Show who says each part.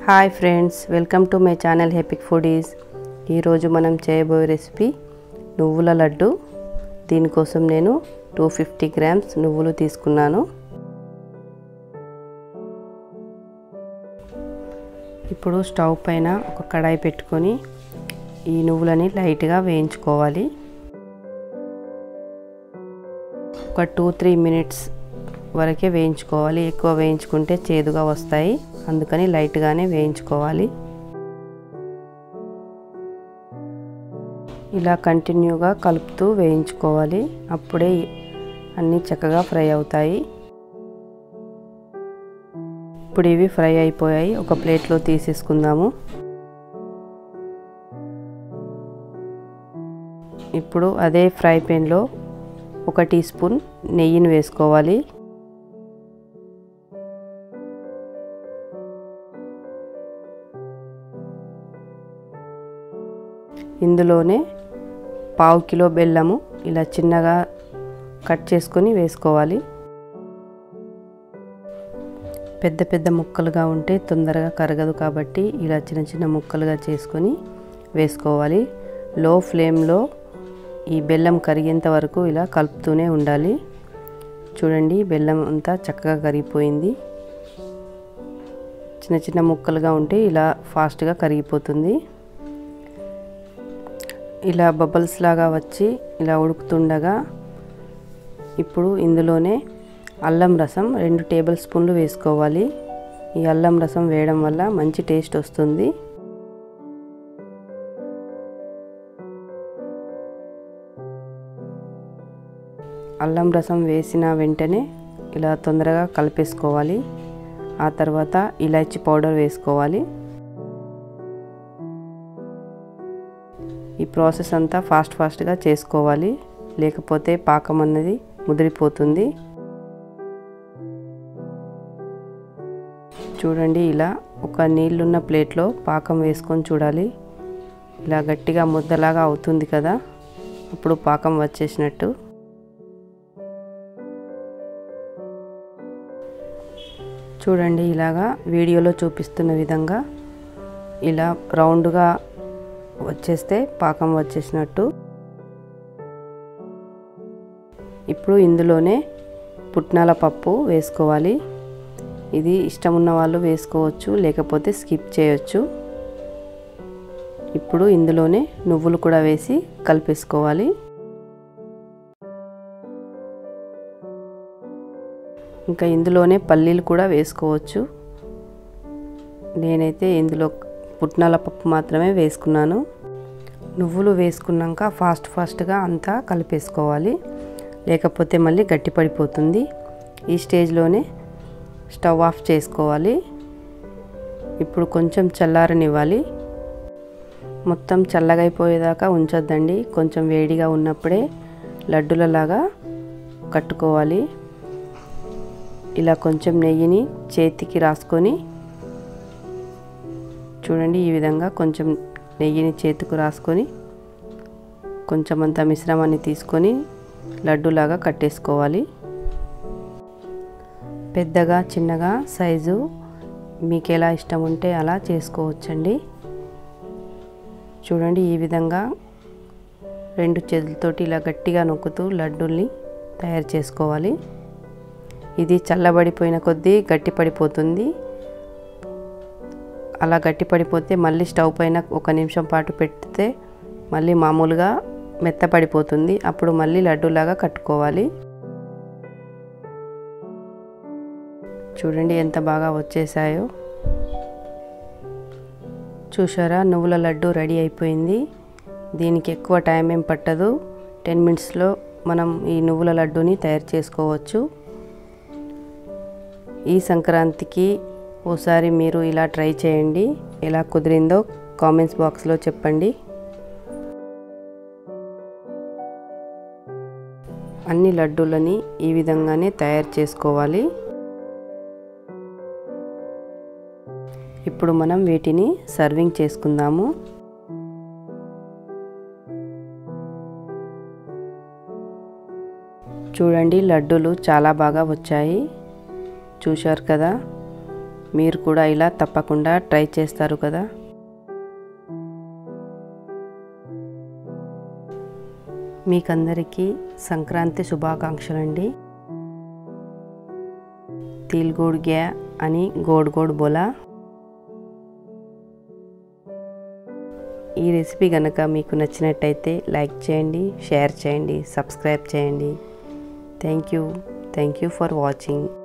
Speaker 1: hi friends welcome to my channel epic foodies ఈరోజు మనం చేయబోయే రెసిపీ నువ్వుల లడ్డు దీనికోసం నేను టూ ఫిఫ్టీ గ్రామ్స్ నువ్వులు తీసుకున్నాను ఇప్పుడు స్టవ్ పైన ఒక కడాయి పెట్టుకొని ఈ నువ్వులని లైట్గా వేయించుకోవాలి ఒక టూ త్రీ మినిట్స్ వరకే వేయించుకోవాలి ఎక్కువ వేయించుకుంటే చేదుగా వస్తాయి అందుకని లైట్గానే వేయించుకోవాలి ఇలా కంటిన్యూగా కలుపుతూ వేయించుకోవాలి అప్పుడే అన్నీ చక్కగా ఫ్రై అవుతాయి ఇప్పుడు ఇవి ఫ్రై అయిపోయాయి ఒక ప్లేట్లో తీసేసుకుందాము ఇప్పుడు అదే ఫ్రై పెన్లో ఒక టీ స్పూన్ నెయ్యిని వేసుకోవాలి ఇందులోనే పావు కిలో బెల్లము ఇలా చిన్నగా కట్ చేసుకొని వేసుకోవాలి పెద్ద పెద్ద ముక్కలుగా ఉంటే తొందరగా కరగదు కాబట్టి ఇలా చిన్న చిన్న ముక్కలుగా చేసుకొని వేసుకోవాలి లో ఫ్లేమ్లో ఈ బెల్లం కరిగేంత వరకు ఇలా కలుపుతూనే ఉండాలి చూడండి బెల్లం అంతా చక్కగా కరిగిపోయింది చిన్న చిన్న ముక్కలుగా ఉంటే ఇలా ఫాస్ట్గా కరిగిపోతుంది ఇలా బబల్స్ లాగా వచ్చి ఇలా ఉడుకుతుండగా ఇప్పుడు ఇందులోనే అల్లం రసం రెండు టేబుల్ స్పూన్లు వేసుకోవాలి ఈ అల్లం రసం వేయడం వల్ల మంచి టేస్ట్ వస్తుంది అల్లం రసం వేసిన వెంటనే ఇలా తొందరగా కలిపేసుకోవాలి ఆ తర్వాత ఇలాచి పౌడర్ వేసుకోవాలి ఈ ప్రాసెస్ అంతా ఫాస్ట్ ఫాస్ట్గా చేసుకోవాలి లేకపోతే పాకం అన్నది ముదిరిపోతుంది చూడండి ఇలా ఒక నీళ్ళున్న ప్లేట్లో పాకం వేసుకొని చూడాలి ఇలా గట్టిగా ముద్దలాగా అవుతుంది కదా అప్పుడు పాకం వచ్చేసినట్టు చూడండి ఇలాగా వీడియోలో చూపిస్తున్న విధంగా ఇలా రౌండ్గా వచ్చేస్తే పాకం వచ్చేసినట్టు ఇప్పుడు ఇందులోనే పుట్నాల పప్పు వేసుకోవాలి ఇది ఇష్టం ఉన్న వాళ్ళు వేసుకోవచ్చు లేకపోతే స్కిప్ చేయొచ్చు ఇప్పుడు ఇందులోనే నువ్వులు కూడా వేసి కలిపేసుకోవాలి ఇంకా ఇందులోనే పల్లీలు కూడా వేసుకోవచ్చు నేనైతే ఇందులో పుట్నాల పప్పు మాత్రమే వేసుకున్నాను నువ్వులు వేసుకున్నాక ఫాస్ట్ ఫాస్ట్గా అంతా కలిపేసుకోవాలి లేకపోతే మళ్ళీ గట్టి పడిపోతుంది ఈ స్టేజ్లోనే స్టవ్ ఆఫ్ చేసుకోవాలి ఇప్పుడు కొంచెం చల్లారనివ్వాలి మొత్తం చల్లగైపోయేదాకా ఉంచొద్దండి కొంచెం వేడిగా ఉన్నప్పుడే లడ్డులలాగా కట్టుకోవాలి ఇలా కొంచెం నెయ్యిని చేతికి రాసుకొని చూడండి ఈ విధంగా కొంచెం నెయ్యిని చేతికి రాసుకొని కొంచెం అంత మిశ్రమాన్ని తీసుకొని లడ్డులాగా కట్టేసుకోవాలి పెద్దగా చిన్నగా సైజు మీకు ఎలా ఇష్టం ఉంటే అలా చేసుకోవచ్చండి చూడండి ఈ విధంగా రెండు చేతులతోటి ఇలా గట్టిగా నొక్కుతూ లడ్డూల్ని తయారు చేసుకోవాలి ఇది చల్లబడిపోయిన కొద్దీ గట్టి పడిపోతుంది అలా గట్టి పడిపోతే మళ్ళీ స్టవ్ పైన ఒక నిమిషం పాటు పెడితే మళ్ళీ మామూలుగా మెత్తపడిపోతుంది అప్పుడు మళ్ళీ లడ్డూలాగా కట్టుకోవాలి చూడండి ఎంత బాగా వచ్చేసాయో చూసారా నువ్వుల లడ్డు రెడీ అయిపోయింది దీనికి ఎక్కువ టైం ఏం పట్టదు టెన్ మినిట్స్లో మనం ఈ నువ్వుల లడ్డూని తయారు చేసుకోవచ్చు ఈ సంక్రాంతికి ఓసారి మీరు ఇలా ట్రై చేయండి ఎలా కుదిరిందో కామెంట్స్ బాక్స్లో చెప్పండి అన్ని లడ్డూలని ఈ విధంగానే తయారు చేసుకోవాలి ఇప్పుడు మనం వీటిని సర్వింగ్ చేసుకుందాము చూడండి లడ్డూలు చాలా బాగా వచ్చాయి చూశారు కదా మీరు కూడా ఇలా తప్పకుండా ట్రై చేస్తారు కదా మీకందరికీ సంక్రాంతి శుభాకాంక్షలండి తిల్ గోడ్ గ్యా అని గోడ్ గోడ్ బోలా ఈ రెసిపీ కనుక మీకు నచ్చినట్టయితే లైక్ చేయండి షేర్ చేయండి సబ్స్క్రైబ్ చేయండి thank you thank you for watching